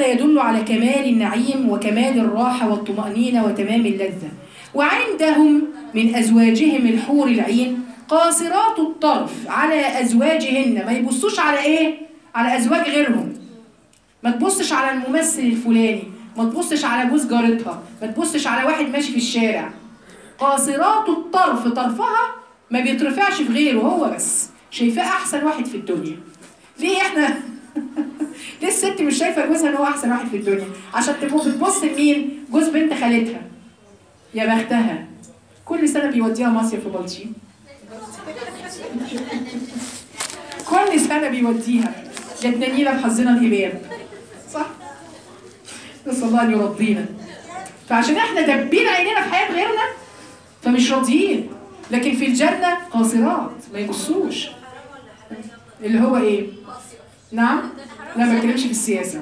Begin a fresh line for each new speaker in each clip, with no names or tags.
هذا يدل على كمال النعيم وكمال الراحة والطمأنينة وتمام اللذة وعندهم من أزواجهم الحور العين قاصرات الطرف على أزواجهن ما يبصوش على إيه؟ على أزواج غيرهم ما تبصش على الممثل الفلاني ما تبصش على جوز جارتها ما تبصش على واحد ماشي في الشارع قاصرات الطرف طرفها ما بيترفعش في غيره هو بس شايفاه احسن واحد في الدنيا ليه احنا ليه الست مش شايفه جوزها ان هو احسن واحد في الدنيا عشان تبقى بتبص لمين جوز بنت خالتها يا بختها كل سنه بيوديها مصيف في بلطيم كل سنه بيوديها جت نيله بحظنا الهباب صح نسال الله ان يرضينا فعشان احنا دبينا عينينا في حياه غيرنا فمش راضيين لكن في الجنه قاصرات ما يبصوش اللي هو ايه نعم لا ما بتكلمش في السياسه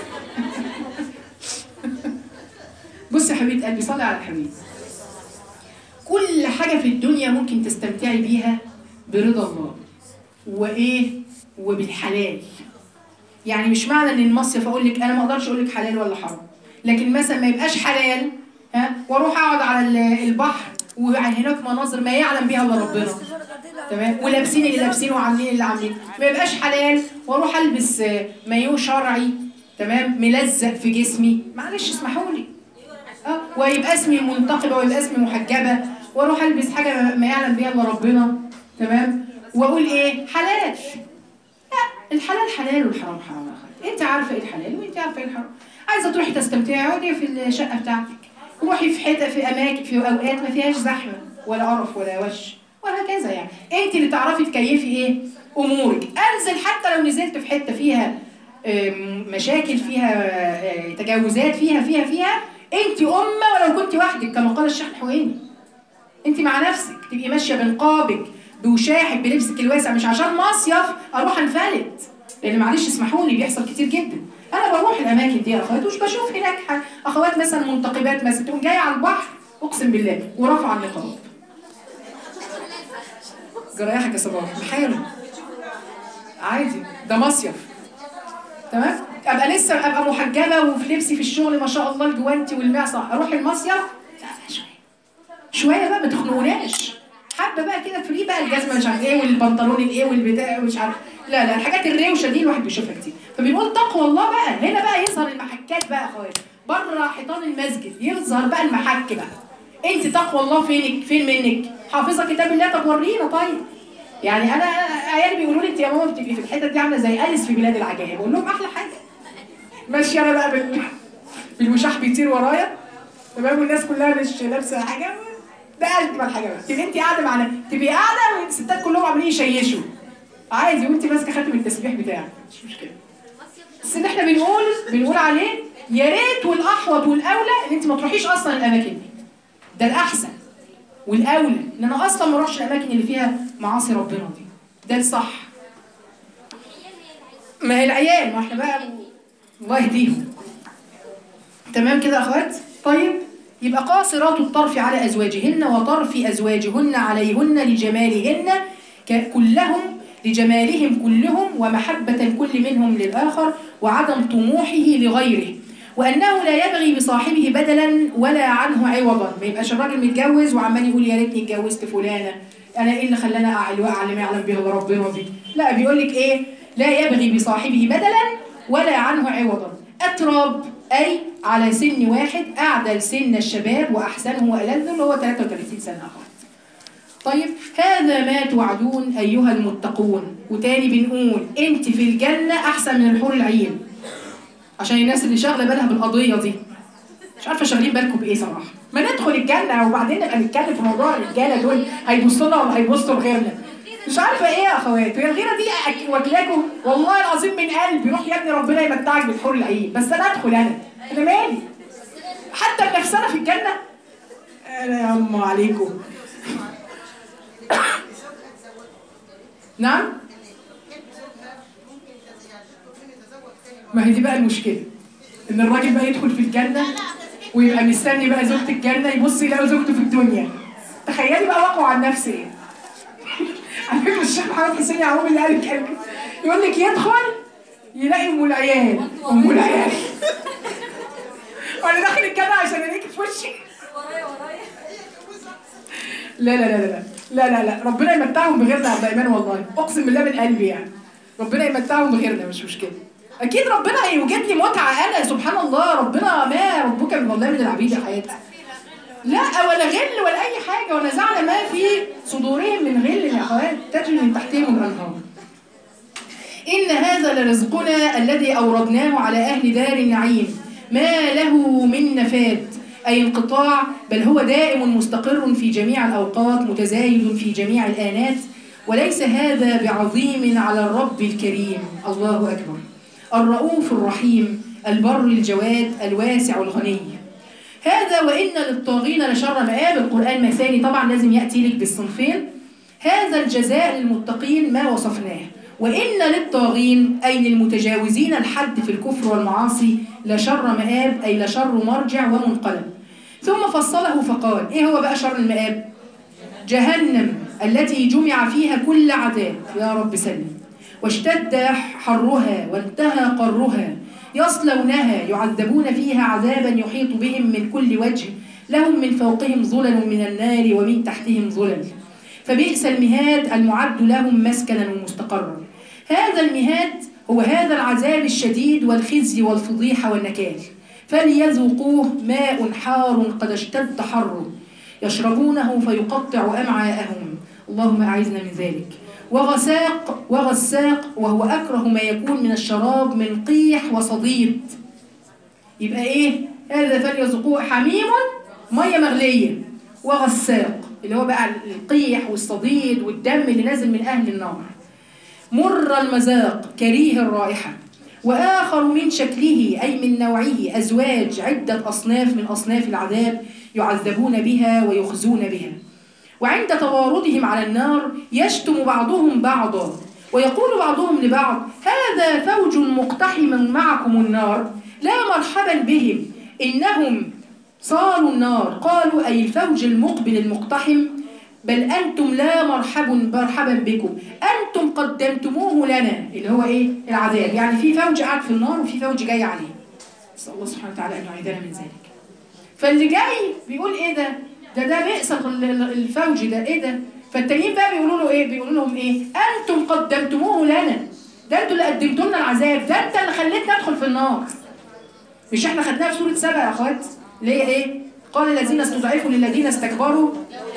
بص يا حبيبه قلبي صلي على الحبيب كل حاجه في الدنيا ممكن تستمتعي بيها برضا الله وايه وبالحلال يعني مش معنى ان المصيف اقول لك انا ما اقدرش اقول لك حلال ولا حرام لكن مثلا ما يبقاش حلال ها واروح اقعد على ال- البحر وهناك مناظر ما يعلم بها الا ربنا تمام ولابسين اللي لابسينه وعاملين اللي عاملين ما يبقاش حلال واروح البس آه، مايو شرعي تمام ملزق في جسمي معلش اسمحوا لي اه ويبقى اسمي منتقبه ويبقى اسمي محجبه واروح البس حاجه ما يعلم بها الا ربنا تمام واقول ايه حلال لا الحلال حلال والحرام حرام يا أخي. انت عارفه ايه الحلال وانت عارفه ايه الحرام عايزه تروحي تستمتعي اقعدي في الشقه بتاعتك روحي في حته في اماكن في اوقات ما فيهاش زحمه ولا قرف ولا وش وهكذا يعني انت اللي تعرفي تكيفي ايه امورك انزل حتى لو نزلت في حته فيها آم، مشاكل فيها آه، تجاوزات فيها فيها فيها انت امه ولو كنت وحدك كما قال الشيخ الحويني انت مع نفسك تبقي ماشيه بنقابك بوشاحك بلبسك الواسع مش عشان مصيف اروح انفلت لان معلش اسمحوا لي بيحصل كتير جدا انا بروح الاماكن دي يا اخوات ومش بشوف هناك ح- اخوات مثلا منتقبات مثلا تقوم جايه على البحر اقسم بالله ورافعه النقاب جرايحك يا صباح بحاله عادي ده مصيف تمام ابقى لسه ابقى محجبه وفي لبسي في الشغل ما شاء الله الجوانتي والمعصم اروح المصيف لا شويه شويه بقى ما تخنقوناش حبه بقى كده فري بقى الجزمه مش عارف ايه والبنطلون الايه والبتاع مش عارف لا لا الحاجات الروشه دي الواحد بيشوفها كتير فبنقول تقوى الله بقى هنا بقى يظهر المحكات بقى يا اخوات بره حيطان المسجد يظهر بقى المحك بقى انت تقوى الله فينك فين منك حافظه كتاب الله طب ورينا طيب يعني انا عيالي بيقولوا لي انت يا ماما بتبقي في الحته دي عامله زي اليس في بلاد العجائب اقول لهم احلى حاجه ماشيه انا بقى بال... بالوشاح بيطير ورايا تمام والناس كلها مش لابسه حاجه ده اجمل حاجه بقى تبقي انت قاعده معانا تبقي قاعده والستات كلهم عاملين يشيشوا عادي وانت ماسكه خاتم التسبيح بتاعك مش مشكله بس ان احنا بنقول بنقول عليه يا ريت والاحوط والاولى ان انت ما تروحيش اصلا الاماكن دي ده الاحسن والاولى ان انا اصلا ما اروحش الاماكن اللي فيها معاصي ربنا دي ده الصح ما هي العيال ما احنا بقى الله يهديهم تمام كده يا اخوات طيب يبقى قاصرات الطرف على ازواجهن وطرف ازواجهن عليهن لجمالهن ك- كلهم لجمالهم كلهم ومحبة كل منهم للآخر وعدم طموحه لغيره وأنه لا يبغي بصاحبه بدلا ولا عنه عوضا ما يبقاش الراجل متجوز وعمال يقول يا ريتني اتجوزت فلانة أنا إيه اللي خلاني أعلى وأعلى ما يعلم به إلا ربنا دي لا بيقول لك إيه لا يبغي بصاحبه بدلا ولا عنه عوضا أتراب أي على سن واحد أعدل سن الشباب وأحسنه وألذه اللي هو 33 سنة أخوات طيب هذا ما توعدون أيها المتقون وتاني بنقول أنت في الجنة أحسن من الحور العين عشان الناس اللي شاغلة بالها بالقضية دي مش عارفة شاغلين بالكم بإيه صراحة ما ندخل الجنة وبعدين نبقى نتكلم في موضوع الرجالة دول هيبصوا لنا ولا هيبصوا لغيرنا مش عارفة إيه يا أخوات هي الغيرة دي أك- واكلاكم والله العظيم من قلبي روح يا ابني ربنا يمتعك بالحور العين بس أنا أدخل أنا أنا مالي حتى بنفسنا في الجنة أنا يا أم عليكم نعم ما هي دي بقى المشكلة إن الراجل بقى يدخل في الجنة ويبقى مستني بقى زوجة الجنة يبص يلاقي زوجته في الدنيا تخيلي بقى وقعه عن نفسه ايه على فكرة الشيخ محمد حسين يعقوب اللي قال الكلمة يقول لك يدخل يلاقي ام العيال ام العيال وشي لا لا لا لا لا لا لا ربنا يمتعهم بغيرنا يا عبد الايمان والله اقسم بالله من قلبي يعني ربنا يمتعهم بغيرنا مش مشكله اكيد ربنا هيوجد لي متعه انا سبحان الله ربنا ما ربك من والله من العبيد يا حياتي لا ولا غل ولا اي حاجه ونزعنا ما في صدورهم من غل يا اخوات تجري من تحتهم الانهار إن هذا لرزقنا الذي أوردناه على أهل دار النعيم ما له من نفاد أي انقطاع بل هو دائم مستقر في جميع الأوقات متزايد في جميع الآنات وليس هذا بعظيم على الرب الكريم الله أكبر الرؤوف الرحيم البر الجواد الواسع الغني هذا وإن للطاغين لشر مآب القرآن مثاني طبعا لازم يأتي لك بالصنفين هذا الجزاء للمتقين ما وصفناه وإن للطاغين أي للمتجاوزين الحد في الكفر والمعاصي لشر مآب أي لشر مرجع ومنقلب ثم فصله فقال إيه هو بقى شر المآب جهنم التي جمع فيها كل عذاب يا رب سلم واشتد حرها وانتهى قرها يصلونها يعذبون فيها عذابا يحيط بهم من كل وجه لهم من فوقهم ظلل من النار ومن تحتهم ظلل فبئس المهاد المعد لهم مسكنا ومستقرا هذا المهاد هو هذا العذاب الشديد والخزي والفضيحة والنكال فليذوقوه ماء حار قد اشتد حره يشربونه فيقطع أمعاءهم اللهم أعزنا من ذلك وغساق وغساق وهو أكره ما يكون من الشراب من قيح وصديد يبقى إيه هذا فليذوقوه حميم مية مغلية وغساق اللي هو بقى القيح والصديد والدم اللي نازل من أهل النار مر المذاق كريه الرائحة وآخر من شكله أي من نوعه أزواج عدة أصناف من أصناف العذاب يعذبون بها ويخزون بها وعند تواردهم على النار يشتم بعضهم بعضا ويقول بعضهم لبعض هذا فوج مقتحم معكم النار لا مرحبا بهم إنهم صالوا النار قالوا أي الفوج المقبل المقتحم بل أنتم لا مرحب مرحبا بكم أنتم قدمتموه لنا اللي هو إيه العذاب يعني في فوج قاعد في النار وفي فوج جاي عليه نسأل الله سبحانه وتعالى أن يعيذنا من ذلك فاللي جاي بيقول إيه ده ده ده بئس الفوج ده إيه ده فالتانيين بقى بيقولوا له إيه بيقولوا لهم إيه أنتم قدمتموه لنا ده أنتوا اللي قدمتوا لنا العذاب ده أنت اللي خليتنا ندخل في النار مش إحنا خدناها في سورة سبع يا أخوات اللي هي إيه قال الذين استضعفوا للذين استكبروا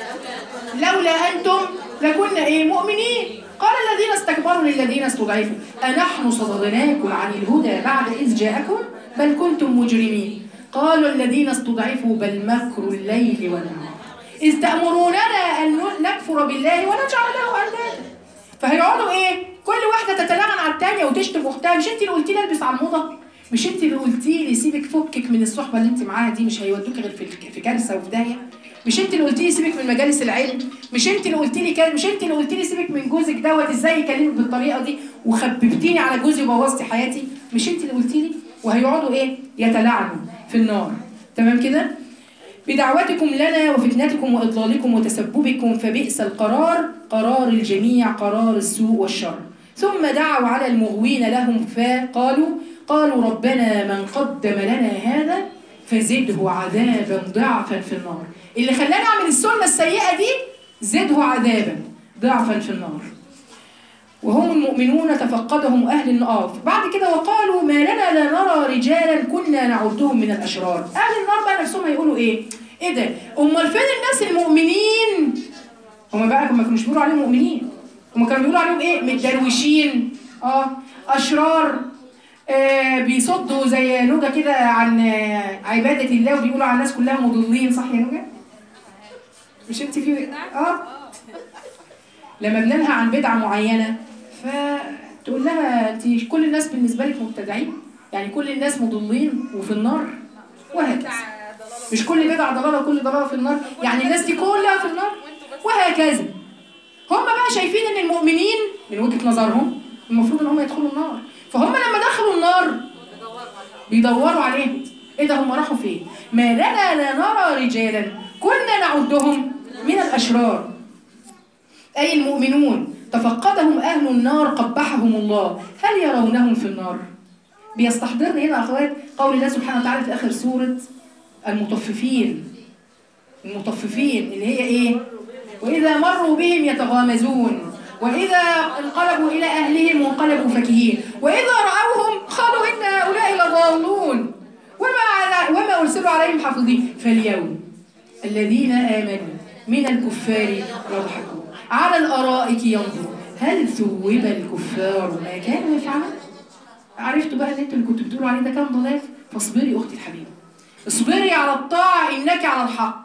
لولا أنتم لكنا إيه مؤمنين قال الذين استكبروا للذين استضعفوا أنحن صددناكم عن الهدى بعد إذ جاءكم بل كنتم مجرمين قالوا الذين استضعفوا بل مكر الليل والنهار إذ تأمروننا أن نكفر بالله ونجعل له أندادا فهيقعدوا إيه كل واحدة تتلعن على الثانية وتشتم أختها مش أنت اللي قلتي لي البس على الموضة مش أنت اللي قلتي لي سيبك فكك من الصحبة اللي أنت معاها دي مش هيودوك غير في في كارثة وفي داهية مش انت اللي قلتي لي سيبك من مجالس العلم مش انت اللي قلتي لي كده مش انت اللي قلتي لي سيبك من جوزك دوت ازاي يكلمك بالطريقه دي وخببتيني على جوزي وبوظتي حياتي مش انت اللي قلتي لي وهيقعدوا ايه يتلعنوا في النار تمام كده بدعوتكم لنا وفتنتكم واضلالكم وتسببكم فبئس القرار قرار الجميع قرار السوء والشر ثم دعوا على المغوين لهم فقالوا قالوا ربنا من قدم لنا هذا فزده عذابا ضعفا في النار اللي خلاني اعمل السنه السيئه دي زده عذابا ضعفا في النار وهم المؤمنون تفقدهم اهل النار بعد كده وقالوا ما لنا لا نرى رجالا كنا نعدهم من الاشرار اهل النار بقى نفسهم هيقولوا ايه ايه ده امال فين الناس المؤمنين هم بقى ما كانوش بيقولوا عليهم مؤمنين هم كانوا بيقولوا عليهم ايه متدروشين اه اشرار آه بيصدوا زي نوجة كده عن آه عبادة الله وبيقولوا على الناس كلها مضلين صح يا نوجة؟ مش انت في اه لما بننهى عن بدعة معينة فتقول لها انت كل الناس بالنسبة لك مبتدعين يعني كل الناس مضلين وفي النار وهكذا مش كل بدعة ضلالة وكل ضلالة في النار يعني الناس دي كلها في النار وهكذا هم بقى شايفين ان المؤمنين من وجهة نظرهم المفروض ان هم يدخلوا النار فهم لما دخلوا النار بيدوروا عليهم ايه ده هم راحوا فين ما لنا لا نرى رجالا كنا نعدهم من الاشرار اي المؤمنون تفقدهم اهل النار قبحهم الله هل يرونهم في النار بيستحضرنا هنا اخوات قول الله سبحانه وتعالى في اخر سوره المطففين المطففين اللي هي ايه واذا مروا بهم يتغامزون واذا انقلبوا الى اهلهم وانقلبوا فكهين واذا راوهم قالوا ان هؤلاء لضالون وما وما ارسلوا عليهم حافظين فاليوم الذين امنوا من الكفار يضحكون على الارائك ينظرون هل ثوب الكفار ما كانوا يفعلون عرفتوا بقى ان انتوا اللي كنتوا بتقولوا عليه ده كان ضلال فاصبري اختي الحبيبه اصبري على الطاعه انك على الحق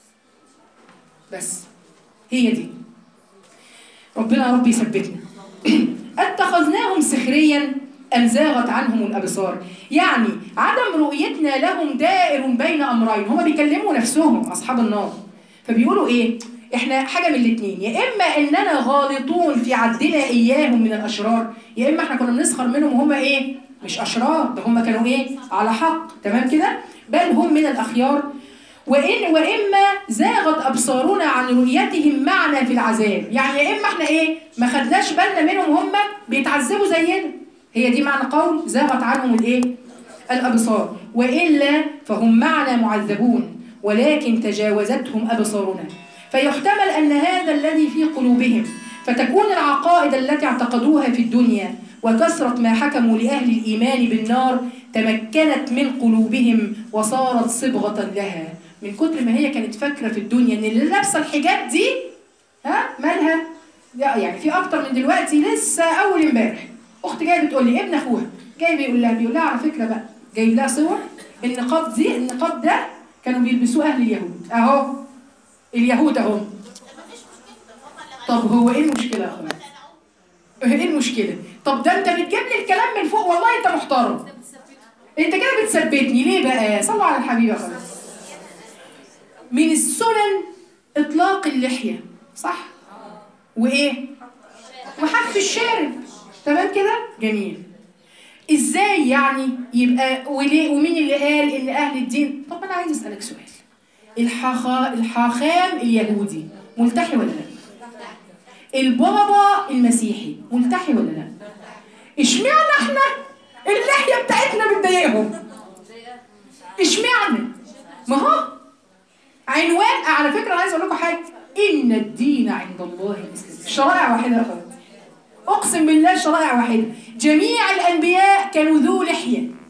بس هي دي ربنا يا رب يثبتنا اتخذناهم سخريا ام زاغت عنهم الابصار يعني عدم رؤيتنا لهم دائر بين امرين هما بيكلموا نفسهم اصحاب النار فبيقولوا ايه احنا حاجه من الاثنين يا اما اننا غالطون في عدنا اياهم من الاشرار يا اما احنا كنا بنسخر منهم وهم ايه مش اشرار ده هم كانوا ايه على حق تمام كده بل هم من الاخيار وإن وإما زاغت أبصارنا عن رؤيتهم معنا في العذاب يعني يا إما إحنا إيه ما خدناش بالنا منهم هم بيتعذبوا زينا هي دي معنى قول زاغت عنهم الإيه الأبصار وإلا فهم معنا معذبون ولكن تجاوزتهم أبصارنا فيحتمل أن هذا الذي في قلوبهم فتكون العقائد التي اعتقدوها في الدنيا وكثرة ما حكموا لأهل الإيمان بالنار تمكنت من قلوبهم وصارت صبغة لها من كتر ما هي كانت فاكرة في الدنيا إن اللي لابسة الحجاب دي ها مالها لا يعني في أكتر من دلوقتي لسه أول امبارح أخت جاية بتقول لي ابن أخوها جاي بيقول لها بيقول لها على فكرة بقى جايب لها صور النقاب دي النقاب ده كانوا بيلبسوه أهل اليهود أهو اليهود أهو طب هو إيه المشكلة يا أخويا؟ ايه المشكلة؟ طب ده انت بتجيب لي الكلام من فوق والله انت محترم. انت كده بتثبتني ليه بقى؟ صلوا على الحبيب يا خلاص. من السنن اطلاق اللحية صح؟ وايه؟ وحف الشارب تمام كده؟ جميل. ازاي يعني يبقى وليه ومين اللي قال ان اهل الدين؟ طب انا عايز اسالك سؤال. الحاخا الحاخام اليهودي ملتحي ولا لا؟ البابا المسيحي ملتحي ولا لا؟ اشمعنى احنا اللحيه بتاعتنا بتضايقهم؟ اشمعنى؟ ما هو عنوان على فكره انا عايز اقول لكم حاجه ان الدين عند الله الاسلام شرائع واحده يا اخوات اقسم بالله شرائع واحده جميع الانبياء كانوا ذو لحيه